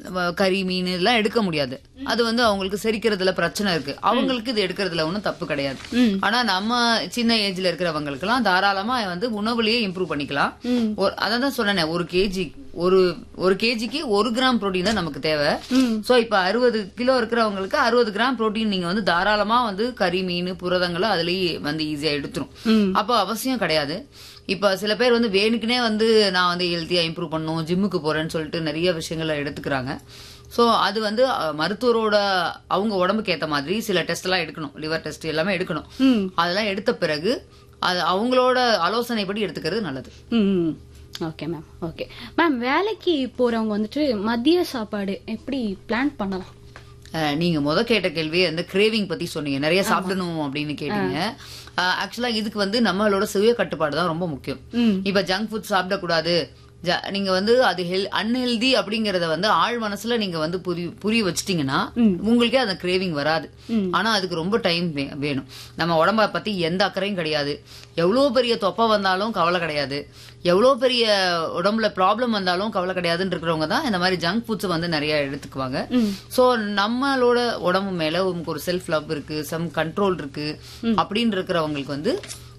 வ- கறி மீன் எல்லாம் எடுக்க முடியாது அது வந்து அவங்களுக்கு செரிக்கிறதுல பிரச்சனை இருக்கு அவங்களுக்கு இது எடுக்கிறதுல ஒன்றும் தப்பு கிடையாது ஆனா நம்ம சின்ன ஏஜ்ல இருக்கிறவங்களுக்குலாம் தாராளமா வந்து உணவுலயே இம்ப்ரூவ் பண்ணிக்கலாம் ஒரு அதான் சொன்னேனே ஒரு கேஜி ஒரு ஒரு கேஜிக்கு ஒரு கிராம் புரோட்டீன் தான் நமக்கு தேவை சோ இப்ப அறுபது கிலோ இருக்கிறவங்களுக்கு அறுபது கிராம் புரோட்டீன் நீங்க வந்து தாராளமா வந்து கறி மீன் புரதங்களை அதுலயே வந்து ஈஸியா எடுத்துரும் அப்போ அவசியம் கிடையாது இப்ப சில பேர் வந்து வேணுக்குனே வந்து நான் வந்து ஹெல்த்தியா இம்ப்ரூவ் பண்ணும் ஜிம்முக்கு போறேன்னு சொல்லிட்டு நிறைய விஷயங்களை எடுத்துக்கிறாங்க சோ அது வந்து அஹ், மருத்துவரோட அவங்க உடம்புக்கு ஏத்த மாதிரி சில டெஸ்ட் எல்லாம் எடுக்கணும் லிவர் டெஸ்ட் எல்லாமே எடுக்கணும் அதெல்லாம் எடுத்த பிறகு அது அவங்களோட ஆலோசனைப்படி எடுத்துக்கிறது நல்லது ம் ஓகே மேம் ஓகே மேம் வேலைக்கு போறவங்க வந்துட்டு மதிய சாப்பாடு எப்படி பிளான் பண்ணலாம் அஹ், நீங்க முத கேட்ட கேள்வி அந்த கிரேவிங் பத்தி சொன்னீங்க நிறைய சாப்பிடணும் அப்படின்னு கேட்டீங்க ஆக்சுவலா இதுக்கு வந்து நம்மளோட சுய கட்டுப்பாடு தான் ரொம்ப முக்கியம் இப்ப ஜங்க் ஃபுட் சாப்பிடக்கூடாது ஜ- நீங்க வந்து அது ஹெல் அன்ஹெல்தி அப்படிங்கறத வந்து ஆழ் மனசுல நீங்க வந்து புரி புரிய வச்சிட்டீங்கன்னா உங்களுக்கே அந்த கிரேவிங் வராது ஆனா அதுக்கு ரொம்ப டைம் வேணும் நம்ம உடம்ப பத்தி எந்த அக்கறையும் கிடையாது எவ்வளவு பெரிய தொப்பை வந்தாலும் கவலை கிடையாது எவ்வளவு பெரிய உடம்புல ப்ராப்ளம் வந்தாலும் கவலை கிடையாதுன்னு இருக்கிறவங்க தான் இந்த மாதிரி ஜங்க் ஃபுட்ஸ் வந்து நிறைய எடுத்துக்குவாங்க சோ நம்மளோட உடம்பு மேல உங்களுக்கு ஒரு செல்ஃப் லவ் இருக்கு சம் கண்ட்ரோல் இருக்கு அப்படின்னு இருக்கிறவங்களுக்கு வந்து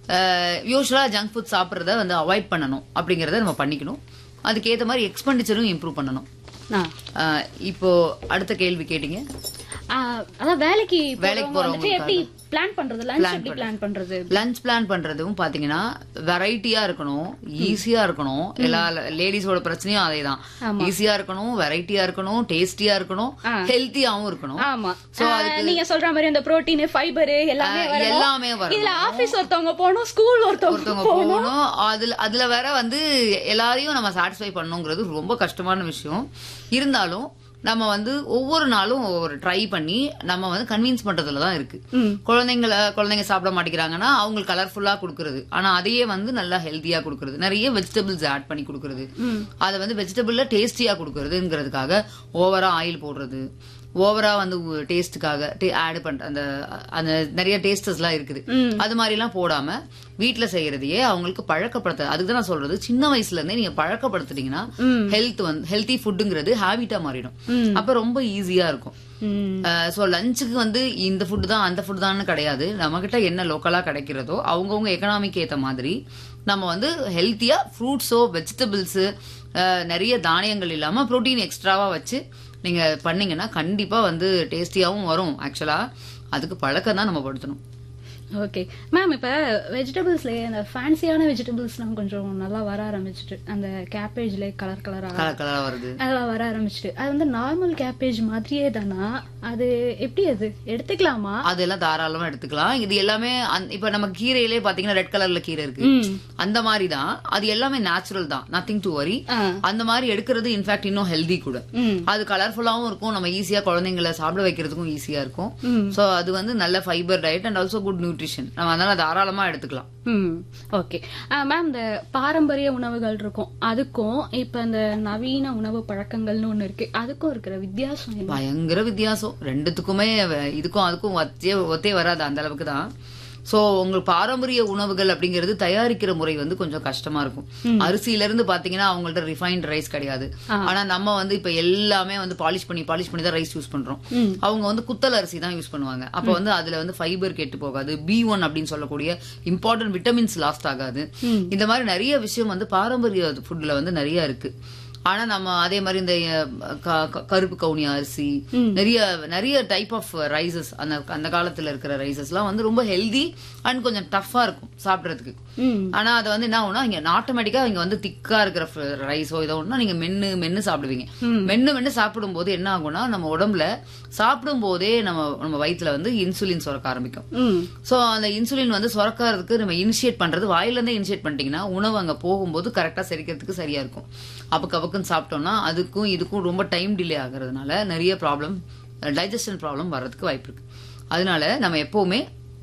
யூஸ்வலா ஜங்க் ஃபுட் சாப்பிட்றத வந்து அவாய்ட் பண்ணணும் அப்படிங்கறத நம்ம பண்ணிக்கணும் அதுக்கேத்த மாதிரி எக்ஸ்பெண்டிச்சரும் இம்ப்ரூவ் பண்ணணும் ஆ. அஹ், இப்போ அடுத்த கேள்வி கேட்டீங்க ஆ, அதான் வேலைக்கு வேலைக்கு போறவங்க வந்துட்டு எப்படி பிளான் பண்றது லஞ்ச் எப்படி பிளான் பண்றது லஞ்ச் பிளான் பண்றதும் பாத்தீங்கன்னா வெரைட்டியா இருக்கணும் ஈஸியா இருக்கணும் எல்லா லேடிஸோட பிரச்சனையும் அதேதான் ஈஸியா இருக்கணும் வெரைட்டியா இருக்கணும் டேஸ்டியா இருக்கணும் ஹெல்த்தியாவும் இருக்கணும் ஆமா ஆ, நீங்க சொல்ற மாதிரி அந்த புரோட்டீன் ஃபைபர் எல்லாமே ஆஹ் வரணும். எல்லாமே வரணும். இதுல ஆபீஸ் ஒருத்தவங்க போகணும் ஸ்கூல் ஒருத்தவங்க ஒருத்தவங்க போகணும் அதுல அதுல வேற வந்து எல்லாரையும் நம்ம சாட்டிஸ்ஃபை பண்ணணுங்கிறது ரொம்ப கஷ்டமான விஷயம் இருந்தாலும் நம்ம வந்து ஒவ்வொரு நாளும் ஒரு ட்ரை பண்ணி நம்ம வந்து கன்வின்ஸ் பண்றதுல தான் இருக்கு குழந்தைங்கள குழந்தைங்க சாப்பிட மாட்டேங்கிறாங்கன்னா அவங்களுக்கு கலர்ஃபுல்லா கொடுக்கறது ஆனா அதையே வந்து நல்லா ஹெல்த்தியா கொடுக்கறது நிறைய வெஜிடபிள்ஸ் ஆட் பண்ணி கொடுக்கறது அதை வந்து வெஜிடபிள்ல டேஸ்டியா கொடுக்கறதுங்கிறதுக்காக ஓவரா ஆயில் போடுறது ஓவரா வந்து டேஸ்ட்டுக்காக ஆட் பண்ற அந்த அந்த நிறைய டேஸ்டஸ் எல்லாம் இருக்குது அது மாதிரி எல்லாம் போடாம வீட்ல செய்யறதையே அவங்களுக்கு பழக்கப்படுத்த அதுக்கு தான் நான் சொல்றது சின்ன வயசுல இருந்தே நீங்க பழக்கப்படுத்துட்டீங்கன்னா ஹெல்த் வந்து ஹெல்த்தி ஃபுட்டுங்கிறது ஹேபிட்டா மாறிடும் அப்ப ரொம்ப ஈஸியா இருக்கும் ம். சோ லஞ்சுக்கு வந்து இந்த ஃபுட் தான் அந்த ஃபுட் தான் கிடையாது நம்ம கிட்ட என்ன லோக்கலா கிடைக்கிறதோ அவங்கவுங்க எக்கனாமிக் ஏத்த மாதிரி நம்ம வந்து ஹெல்த்தியா ஃப்ரூட்ஸோ வெஜிடபிள்ஸ் நிறைய தானியங்கள் இல்லாம புரோட்டீன் எக்ஸ்ட்ராவா வச்சு நீங்க பண்ணீங்கன்னா கண்டிப்பா வந்து டேஸ்டியாவும் வரும் ஆக்சுவலா அதுக்கு பழக்கம் தான் நம்ம படுத்தணும் ஓகே மேம் இப்ப வெஜிடபிள்ஸ்லயே அந்த ஃபேன்சியான வெஜிடபிள்ஸ்லாம் கொஞ்சம் நல்லா வர ஆரம்பிச்சிட்டு அந்த கேபேஜ்ல கலர் கலரா கலர் கலரா வருது அதெல்லாம் வர ஆரம்பிச்சிட்டு அது வந்து நார்மல் கேபேஜ் மாதிரியே தானா அது எப்படி அது எடுத்துக்கலாமா அதெல்லாம் தாராளமா எடுத்துக்கலாம் இது எல்லாமே அந்த- இப்ப நம்ம கீரையிலே பாத்தீங்கன்னா ரெட் கலர்ல கீரை இருக்கு அந்த மாதிரி தான் அது எல்லாமே நேச்சுரல் தான் நத்திங் டு வரி ஆ. அந்த மாதிரி எடுக்கிறது இன்ஃபேக்ட் இன்னும் ஹெல்தி கூட அது கலர்ஃபுல்லாவும் இருக்கும் நம்ம ஈஸியா குழந்தைங்களை சாப்பிட வைக்கிறதுக்கும் ஈஸியா இருக்கும் சோ அது வந்து நல்ல fibre diet and also good nutrition நம்ம அதனால தாராளமா எடுத்துக்கலாம் ம் ஓகே மேம் இந்த பாரம்பரிய உணவுகள் இருக்கும் அதுக்கும் இப்ப இந்த நவீன உணவு பழக்கங்கள்னு ஒண்ணு இருக்கு அதுக்கும் இருக்கிற வித்தியாசம் என்ன பயங்கர வித்தியாசம் ரெண்டுத்துக்குமே வ- இதுக்கும் அதுக்கும் ஒத்தே ஒத்தே வராது அந்த அளவுக்கு தான் சோ உங்களுக்கு பாரம்பரிய உணவுகள் அப்படிங்கிறது தயாரிக்கிற முறை வந்து கொஞ்சம் கஷ்டமா இருக்கும் அரிசியில இருந்து பாத்தீங்கன்னா அவங்கள்ட்ட ரிஃபைன்ட் ரைஸ் கிடையாது ஆனா நம்ம வந்து இப்ப எல்லாமே வந்து பாலிஷ் பண்ணி பாலிஷ் பண்ணி தான் ரைஸ் யூஸ் பண்றோம் அவங்க வந்து குத்தல் அரிசி தான் யூஸ் பண்ணுவாங்க அப்ப வந்து அதுல வந்து ஃபைபர் கெட்டு போகாது பி ஒன் அப்படின்னு சொல்லக்கூடிய இம்பார்ட்டன்ட் விட்டமின்ஸ் லாஸ்ட் ஆகாது இந்த மாதிரி நிறைய விஷயம் வந்து பாரம்பரிய ஃபுட்ல வந்து நிறைய இருக்கு ஆனா நம்ம அதே மாதிரி இந்த அஹ், க- க- கருப்பு கவுனி அரிசி நிறைய நிறைய டைப் ஆஃப் ரைசஸ் அந்த அந்த காலத்துல இருக்கிற ரைசஸ் எல்லாம் வந்து ரொம்ப ஹெல்தி அண்ட் கொஞ்சம் டஃப்பா இருக்கும் சாப்பிடுறதுக்கு ஆனா அது வந்து என்ன ஆகும்னா இங்க ஆட்டோமேட்டிக்கா இங்க வந்து திக்கா இருக்கிற ரைஸோ இதோ ஒண்ணா நீங்க மென்னு மென்னு சாப்பிடுவீங்க மென்னு மென்னு சாப்பிடும் போது என்ன ஆகும்னா நம்ம உடம்புல சாப்பிடும் போதே நம்ம நம்ம வயித்துல வந்து இன்சுலின் சுரக்க ஆரம்பிக்கும் ம் சோ அந்த இன்சுலின் வந்து சுரக்கிறதுக்கு நம்ம இனிஷியேட் பண்றது வாயில இருந்தே இனிஷியேட் பண்ணிட்டீங்கன்னா உணவு அங்க போகும்போது கரெக்டா செரிக்கிறதுக்கு சரியா இருக்கும் அப்புக்கு அப்புக்குன்னு சாப்பிட்டோம்னா அதுக்கும் இதுக்கும் ரொம்ப டைம் டிலே ஆகுறதுனால நிறைய ப்ராப்ளம் டைஜஷன் ப்ராப்ளம் வர்றதுக்கு வாய்ப்பு இருக்கு அதனால நம்ம எப்பவுமே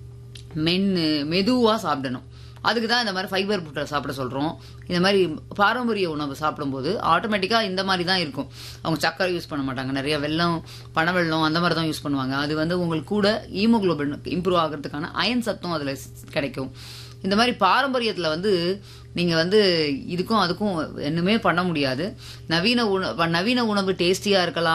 மென்னு மெதுவா சாப்பிடணும் அதுக்கு தான் இந்த மாதிரி ஃபைபர் புட்டை சாப்பிட சொல்றோம் இந்த மாதிரி பாரம்பரிய உணவு சாப்பிடும்போது ஆட்டோமேட்டிக்கா இந்த மாதிரி தான் இருக்கும் அவங்க சக்கரை யூஸ் பண்ண மாட்டாங்க நிறைய வெல்லம் பனவெல்லம் அந்த மாதிரி தான் யூஸ் பண்ணுவாங்க அது வந்து உங்களுக்கு கூட ஈமோகுளோபின் இம்ப்ரூவ் ஆகிறதுக்கான அயன் சத்தும் அதுல கிடைக்கும் இந்த மாதிரி பாரம்பரியத்துல வந்து நீங்க வந்து இதுக்கும் அதுக்கும் என்னமே பண்ண முடியாது நவீன உணவு நவீன உணவு டேஸ்டியா இருக்கலாம்